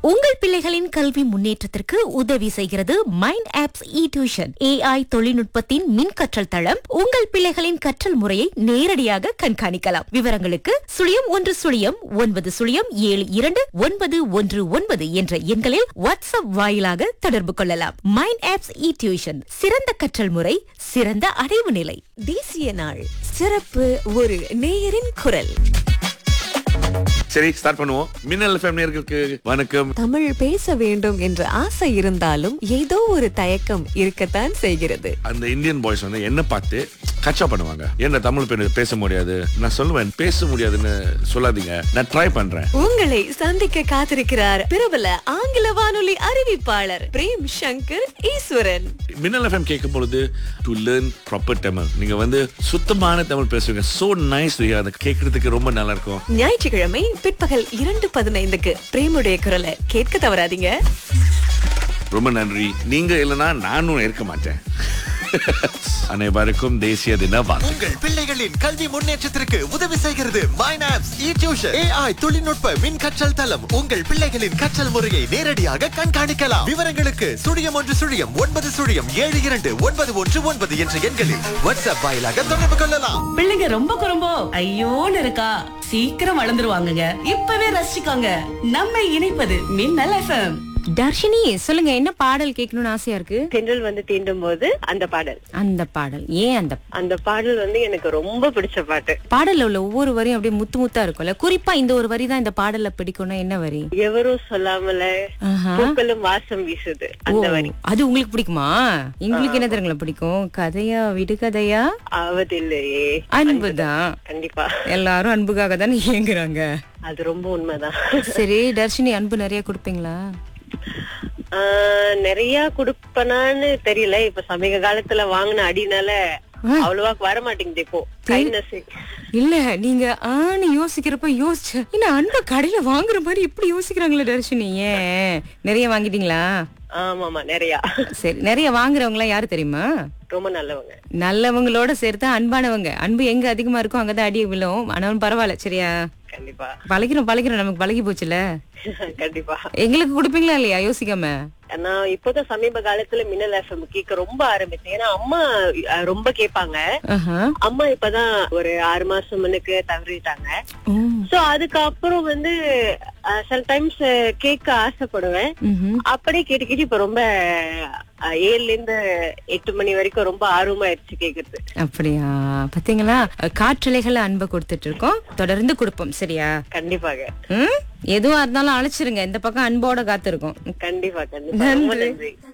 உங்கள் பிள்ளைகளின் கல்வி முன்னேற்றத்திற்கு உதவி செய்கிறது mind apps e tuition AI தொழில்நுட்பத்தின் மின் கற்றல் தளம் உங்கள் பிள்ளைகளின் கற்றல் முறையை நேரடியாக கண்காணிக்கலாம் விவரங்களுக்கு சுழியம் ஒன்று சுழியம் ஒன்பது சுழியம் ஏழு இரண்டு ஒன்பது ஒன்று ஒன்பது என்ற எண்களில் வாட்ஸ்அப் வாயிலாக தொடர்பு கொள்ளலாம் மைண்ட் ஆப்ஸ் இ டியூஷன் சிறந்த கற்றல் முறை சிறந்த அடைவு நிலை தேசிய நாள் சிறப்பு ஒரு நேயரின் குரல் சரி ஸ்டார்ட் பண்ணுவோம் மின்னல் எஃப்எம் நேர்களுக்கு வணக்கம் தமிழ் பேச வேண்டும் என்ற ஆசை இருந்தாலும் ஏதோ ஒரு தயக்கம் இருக்கத்தான் செய்கிறது அந்த இந்தியன் பாய்ஸ் வந்து என்ன பார்த்து கச்சா பண்ணுவாங்க என்ன தமிழ் பெண் பேச முடியாது நான் சொல்லுவேன் பேச முடியாதுன்னு சொல்லாதீங்க நான் ட்ரை பண்றேன் உங்களை சந்திக்க காத்திருக்கிறார் பிரபல ஆங்கில வானொலி அறிவிப்பாளர் பிரேம் சங்கர் ஈஸ்வரன் மின்னல் எஃப்எம் கேட்கும் பொழுது டு லேர்ன் ப்ராப்பர் தமிழ் நீங்க வந்து சுத்தமான தமிழ் பேசுவீங்க சோ நைஸ் அதை கேட்கறதுக்கு ரொம்ப நல்லா இருக்கும் ஞாயிற்றுக்கிழமை பிற்பகல் இரண்டு பதினைந்துக்கு பிரேமுடைய குரலை கேட்க தவறாதீங்க ரொம்ப நன்றி நீங்க இல்லைன்னா நானும் இருக்க மாட்டேன் அனைவருக்கும் தேசிய தின வாழ்த்து உங்கள் பிள்ளைகளின் கல்வி முன்னேற்றத்திற்கு உதவி செய்கிறது மைனாப்ஸ் இ டியூஷன் ஏஐ தொழில்நுட்ப மின் கற்றல் தளம் உங்கள் பிள்ளைகளின் கற்றல் முறையை நேரடியாக கண்காணிக்கலாம் விவரங்களுக்கு சுழியம் ஒன்று சுழியம் ஒன்பது சுழியம் ஏழு இரண்டு ஒன்பது ஒன்று ஒன்பது என்ற எண்களில் வாட்ஸ்அப் வாயிலாக தொடர்பு கொள்ளலாம் பிள்ளைங்க ரொம்ப குறும்போ ஐயோன்னு இருக்கா சீக்கிரம் வளர்ந்துருவாங்கங்க இப்பவே ரசிச்சுக்கோங்க நம்ம இணைப்பது மின்னல் எஃப்எம் தர்ஷினி சொல்லுங்க என்ன பாடல் கேட்கணும்னு ஆசையா இருக்கு தென்றல் வந்து தீண்டும் போது அந்த பாடல் அந்த பாடல் ஏன் அந்த அந்த பாடல் வந்து எனக்கு ரொம்ப பிடிச்ச பாட்டு பாடல்ல உள்ள ஒவ்வொரு வரியும் அப்படியே முத்து முத்தா இருக்கும்ல குறிப்பா இந்த ஒரு வரி தான் இந்த பாடல்ல பிடிக்கும்னா என்ன வரி எவரும் சொல்லாமல ஆஹா. பூக்களும் வாசம் வீசுது அந்த ஓ, வரி அது உங்களுக்கு பிடிக்குமா எங்களுக்கு என்ன தெரியுங்களா பிடிக்கும் கதையா விடுகதையா ஆவதில்லையே அன்புதான் கண்டிப்பா எல்லாரும் அன்புக்காக தானே இயங்குறாங்க அது ரொம்ப உண்மைதான் சரி தர்ஷினி அன்பு நிறைய கொடுப்பீங்களா ஆஹ், நிறைய குடுப்பனான்னு தெரியல இப்ப சமீப காலத்துல வாங்கின அடினால அவ்வளவா வர மாட்டேங்குது இப்போ கைண்ட்னஸ் இல்ல நீங்க ஆன்னு யோசிக்கிறப்ப யோசிச்ச என்ன அன்பை கடையில வாங்குற மாதிரி இப்படி யோசிக்கிறாங்களே தர்ஷினி ஏன் நிறைய வாங்கிட்டீங்களா ஆமாமா நிறைய சரி நிறைய வாங்குறவங்க எல்லாம் யாரு தெரியுமா ரொம்ப நல்லவங்க நல்லவங்களோட சேர்த்து அன்பானவங்க அன்பு எங்க அதிகமா இருக்கோ அங்கதான் அடி விழும் ஆனாலும் பரவாயில்ல சரியா கண்டிப்பா பழகிறோம் பழகிறோம் நமக்கு பழகி போச்சுல கண்டிப்பா எங்களுக்கு கொடுப்பீங்களா இல்லையா யோசிக்காம நான் இப்போதான் சமீப காலத்துல மின்னல் எஃப்எம் கேட்க ரொம்ப ஆரம்பிச்சேன் ஏன்னா அம்மா அஹ், ரொம்ப கேட்பாங்க ஆஹா. அம்மா இப்பதான் ஒரு ஆறு மாசம் முன்னுக்கு தவறிட்டாங்க ஓ. சோ அதுக்கப்புறம் வந்து அஹ், சில டைம்ஸ் கேட்க ஆசைப்படுவேன் ம்ஹும். அப்படியே கேட்டு கேட்டு இப்ப ரொம்ப அஹ், ஏழுல இருந்து எட்டு மணி வரைக்கும் ரொம்ப ஆர்வமாயிருச்சு கேக்குறது அப்படியா பாத்தீங்களா காற்றலைகளை அன்பை கொடுத்துட்டு இருக்கோம் தொடர்ந்து கொடுப்போம் சரியா கண்டிப்பாக ம்? எதுவா இருந்தாலும் அழைச்சிருங்க இந்த பக்கம் அன்போட காத்திருக்கோம் கண்டிப்பா கண்டிப்பா ரொம்ப நன்றி